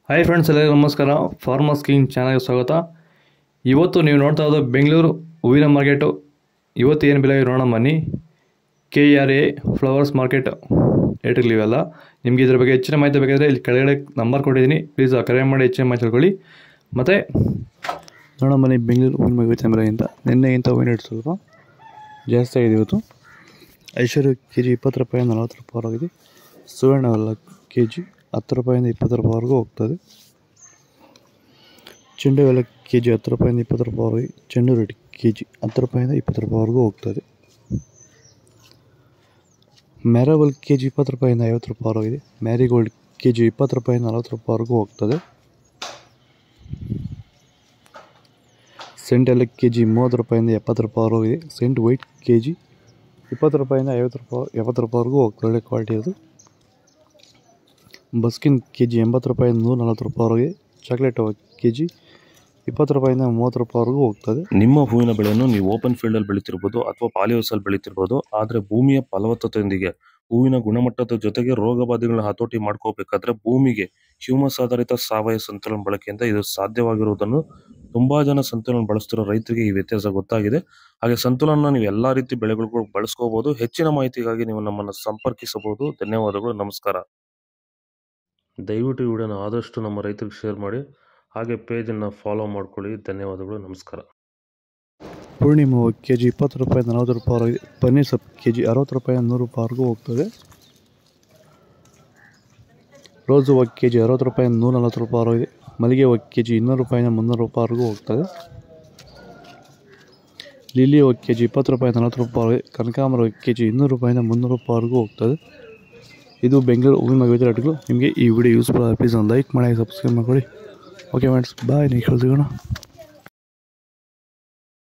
hi friends ಎಲ್ಲರಿಗೂ ನಮಸ್ಕಾರ farmers king ಚಾನಲ್ಗೆ ಸ್ವಾಗತ ಇವತ್ತು ನೀವು ನೋಡ್ತಾ ಇರೋದು ಬೆಂಗಳೂರು ಹೂವಿನ ಮಾರ್ಕೆಟು ಇವತ್ತು ಏನು ಬೆಲೆ ನೋಡೋಣ ಬನ್ನಿ K R a flowers market ಏಟಿರ್ಲಿ ಇವೆಲ್ಲ ನಿಮಗೆ ಇದ್ರ ಬಗ್ಗೆ ಹೆಚ್ಚಿನ ಮಾಹಿತಿ ಬೇಕಾದರೆ ಇಲ್ಲಿ ಕೆಳಗಡೆ ನಂಬರ್ ಕೊಟ್ಟಿದ್ದೀನಿ ಪ್ಲೀಸ್ ಕರೆ ಮಾಡಿ ಹೆಚ್ಚಿನ ಮಾಹಿತಿ ತಿಳ್ಕೊಳ್ಳಿ ಮತ್ತು ನೋಡೋಣ ಬನ್ನಿ ಬೆಂಗಳೂರು ಹೂವಿನ ಮಾರ್ಕೆಟ್ ಬೆಲೆಗಿಂತ ನಿನ್ನೆಗಿಂತ ಹೂವಿನ ರೇಟ್ ಸ್ವಲ್ಪ ಜಾಸ್ತಿ ಆಗಿದೆ ಇವತ್ತು ಐಶ್ವರ್ಯ ಕೆ ಜಿ ಇಪ್ಪತ್ತು ರೂಪಾಯಿ ನಲವತ್ತು ರೂಪಾಯಿ ಆಗಿದೆ ಸುವರ್ಣ ಎಲ್ಲ ಕೆ ಜಿ ಹತ್ತು ರೂಪಾಯಿಂದ ಇಪ್ಪತ್ತು ರೂಪಾಯಿವರೆಗೂ ಹೋಗ್ತದೆ ಚೆಂಡು ಎಲ್ಲ ಕೆ ಜಿ ಹತ್ತು ರೂಪಾಯಿಂದ ಇಪ್ಪತ್ತು ರೂಪಾಯಿವರೆಗೆ ಚೆಂಡು ರೇಟ್ ಕೆ ಜಿ ಹತ್ತು ರೂಪಾಯಿಂದ ಇಪ್ಪತ್ತು ರೂಪಾಯಿವರೆಗೂ ಹೋಗ್ತದೆ ಮ್ಯಾರಬಲ್ ಕೆ ಜಿ ಇಪ್ಪತ್ತು ರೂಪಾಯಿಂದ ಐವತ್ತು ರೂಪಾಯಿವರೆಗಿದೆ ಮ್ಯಾರಿಗೋಲ್ಡ್ ಕೆ ಜಿ ಇಪ್ಪತ್ತು ರೂಪಾಯಿಂದ ನಲವತ್ತು ರೂಪಾಯಿವರೆಗೂ ಹೋಗ್ತದೆ ಸೆಂಟ್ ಎಲ್ಲ ಕೆ ಜಿ ಮೂವತ್ತು ರೂಪಾಯಿಂದ ಎಪ್ಪತ್ತು ರೂಪಾಯಿವರೆಗೂ ಇದೆ ಸೆಂಟ್ ವೈಟ್ ಕೆ ಜಿ ಇಪ್ಪತ್ತು ರೂಪಾಯಿಂದ ಐವತ್ತು ರೂಪಾಯಿ ಎಪ್ಪತ್ತು ರೂಪಾಯಿವರೆಗೂ ಹೋಗ್ತದೆ ಒಳ್ಳೆ ಕ್ವಾಲಿಟಿ ಅದು ಬಸ್ಕಿನ್ ಕೆ ಜಿ ಎಂಬತ್ತು ರೂಪಾಯಿಂದ ನೂರ ನಲ್ವತ್ತು ರೂಪಾಯಿವರೆಗೆ ಚಾಕ್ಲೇಟ್ ಕೆ ಜಿ ಇಪ್ಪತ್ತು ರೂಪಾಯಿಂದ ಮೂವತ್ತು ರೂಪಾಯಿವರೆಗೂ ಹೋಗ್ತದೆ ನಿಮ್ಮ ಹೂವಿನ ಬೆಳೆಯನ್ನು ನೀವು ಓಪನ್ ಫೀಲ್ಡ್ ಅಲ್ಲಿ ಬೆಳೀತಿರ್ಬೋದು ಅಥವಾ ಪಾಲಿ ಹೌಸ್ ಅಲ್ಲಿ ಬೆಳೀತಿರ್ಬೋದು ಆದ್ರೆ ಭೂಮಿಯ ಫಲವತ್ತತೆಯೊಂದಿಗೆ ಹೂವಿನ ಗುಣಮಟ್ಟದ ಜೊತೆಗೆ ರೋಗ ಬಾಧೆಗಳನ್ನ ಹತೋಟಿ ಮಾಡ್ಕೋಬೇಕಾದ್ರೆ ಭೂಮಿಗೆ ಹ್ಯೂಮಸ್ ಆಧಾರಿತ ಸಾವಯವ ಸಂತುಲನ ಬಳಕೆಯಿಂದ ಇದು ಸಾಧ್ಯವಾಗಿರುವುದನ್ನು ತುಂಬಾ ಜನ ಸಂತುಲನ ಬಳಸ್ತಿರೋ ರೈತರಿಗೆ ಈ ವ್ಯತ್ಯಾಸ ಗೊತ್ತಾಗಿದೆ ಹಾಗೆ ಸಂತುಲನ ನೀವು ಎಲ್ಲಾ ರೀತಿ ಬೆಳೆಗಳಿಗೂ ಬಳಸ್ಕೋಬಹುದು ಹೆಚ್ಚಿನ ಮಾಹಿತಿಗಾಗಿ ನೀವು ನಮ್ಮನ್ನು ಸಂಪರ್ಕಿಸಬಹುದು ಧನ್ಯವಾದಗಳು ನಮಸ್ಕಾರ ದಯವಿಟ್ಟು ಈ ವಿಡಿಯೋನ ಆದಷ್ಟು ನಮ್ಮ ರೈತರಿಗೆ ಶೇರ್ ಮಾಡಿ ಹಾಗೆ ಪೇಜನ್ನು ಫಾಲೋ ಮಾಡ್ಕೊಳ್ಳಿ ಧನ್ಯವಾದಗಳು ನಮಸ್ಕಾರ ಪೂರ್ಣಿಮಾ ಕೆ ಜಿ ಇಪ್ಪತ್ತು ರೂಪಾಯಿ ನಲವತ್ತು ರೂಪಾಯಿವರೆಗೆ ಪನ್ನೀರ್ ಸೊಪ್ಪು ಕೆ ಜಿ ಅರವತ್ತು ರೂಪಾಯಿ ನೂರು ರೂಪಾಯಿವರೆಗೂ ಹೋಗ್ತದೆ ರೋಸ್ ಹೂವು ಕೆ ಜಿ ಅರವತ್ತು ರೂಪಾಯಿ ನೂರ ನಲ್ವತ್ತು ರೂಪಾಯಿವರೆಗೆ ಮಲ್ಲಿಗೆ ಹೂವು ಕೆ ಜಿ ಇನ್ನೂರು ರೂಪಾಯಿಂದ ಮುನ್ನೂರು ರೂಪಾಯಿವರೆಗೂ ಹೋಗ್ತದೆ ಲಿಲಿ ಹೂವು ಕೆ ಜಿ ಇಪ್ಪತ್ತು ರೂಪಾಯಿ ನಲ್ವತ್ತು ರೂಪಾಯಿವರೆಗೆ ಕನಕಾಂಬರ ಹೂವು ಕೆ ಜಿ ಇನ್ನೂರು ರೂಪಾಯಿಂದ ಮುನ್ನೂರು ರೂಪಾಯಿವರೆಗೂ ಹೋಗ್ತದೆ ಇದು ಬೆಂಗಳೂರು ಹೂವಿನ ಮಗುವಿನ ರೇಟ್ಗಳು ನಿಮಗೆ ಈ ವಿಡಿಯೋ ಯೂಸ್ಫುಲ್ ಪ್ಲೀಸ್ ಒಂದು ಲೈಕ್ ಮಾಡಿ ಸಬ್ಸ್ಕ್ರೈಬ್ ಮಾಡಿಕೊಡಿ ಓಕೆ ಫ್ರೆಂಡ್ಸ್ ಬಾಯ್ ನೆಕ್ಸ್ಟ್ ಸಿಗೋಣ